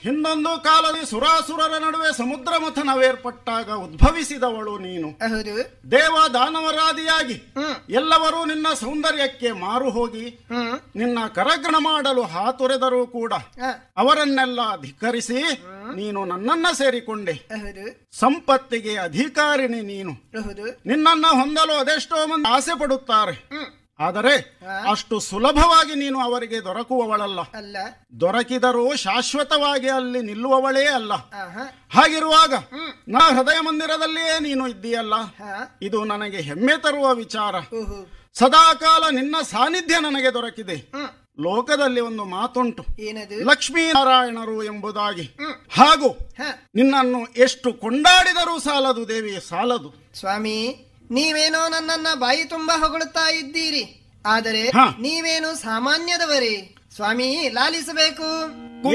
ಹಿಂದೊಂದು ಕಾಲದಲ್ಲಿ ಸುರಾಸುರರ ನಡುವೆ ಸಮುದ್ರ ಮಥನವೇರ್ಪಟ್ಟಾಗ ಉದ್ಭವಿಸಿದವಳು ನೀನು ಹೌದು ದೇವ ದಾನವರಾದಿಯಾಗಿ ಹ್ಮ್ ಎಲ್ಲವರೂ ನಿನ್ನ ಸೌಂದರ್ಯಕ್ಕೆ ಮಾರು ಹೋಗಿ ಹ್ಮ್ ನಿನ್ನ ಕರಗ್ರಹ ಮಾಡಲು ಹಾತೊರೆದರೂ ಕೂಡ ಆ, ಅವರನ್ನೆಲ್ಲ ಧಿಕ್ಕರಿಸಿ ನೀನು ನನ್ನನ್ನ ಸೇರಿಕೊಂಡೆ ಹೌದು ಸಂಪತ್ತಿಗೆ ಅಧಿಕಾರಿಣಿ ನೀನು ಹೌದು ನಿನ್ನನ್ನ ಹೊಂದಲು ಅದೆಷ್ಟೋ ಮಂದಿ ಆಸೆ ಪಡುತ್ತಾರೆ ಹ್ಮ್ ಆದರೆ ಹಾ. ಅಷ್ಟು ಸುಲಭವಾಗಿ ನೀನು ಅವರಿಗೆ ದೊರಕುವವಳಲ್ಲ ಅಲ್ಲ ದೊರಕಿದರೂ ಶಾಶ್ವತವಾಗಿ ಅಲ್ಲಿ ನಿಲ್ಲುವವಳೇ ಅಲ್ಲ ಆಹಾ ಹಾಗಿರುವಾಗ ಹ್ಮ್. ನಾ ಹೃದಯ ಮಂದಿರದಲ್ಲಿಯೇ ನೀನು ಇದ್ದೀಯಲ್ಲ ಹಾ ಇದು ನನಗೆ ಹೆಮ್ಮೆ ತರುವ ವಿಚಾರ ಓಹೋ ಸದಾಕಾಲ ನಿನ್ನ ಸಾನ್ನಿಧ್ಯ ನನಗೆ ದೊರಕಿದೆ ಹ್ಮ್ ಲೋಕದಲ್ಲಿ ಒಂದು ಮಾತುಂಟು ಏನದು ಲಕ್ಷ್ಮೀನಾರಾಯಣರು ಎಂಬುದಾಗಿ ಹ್ಮ್. ಹಾಗೂ ಹ ನಿನ್ನನ್ನು ಎಷ್ಟು ಕೊಂಡಾಡಿದರೂ ಸಾಲದು ದೇವಿ ಸಾಲದು ಸ್ವಾಮಿ ನೀವೇನೋ ನನ್ನನ್ನ ಬಾಯಿ ತುಂಬಾ ಹೊಗಳುತ್ತಾ ಇದ್ದೀರಿ ಆದರೆ ಹ. ನೀವೇನು ಸಾಮಾನ್ಯದವರೇ ಸ್ವಾಮಿ ಲಾಲಿಸಬೇಕು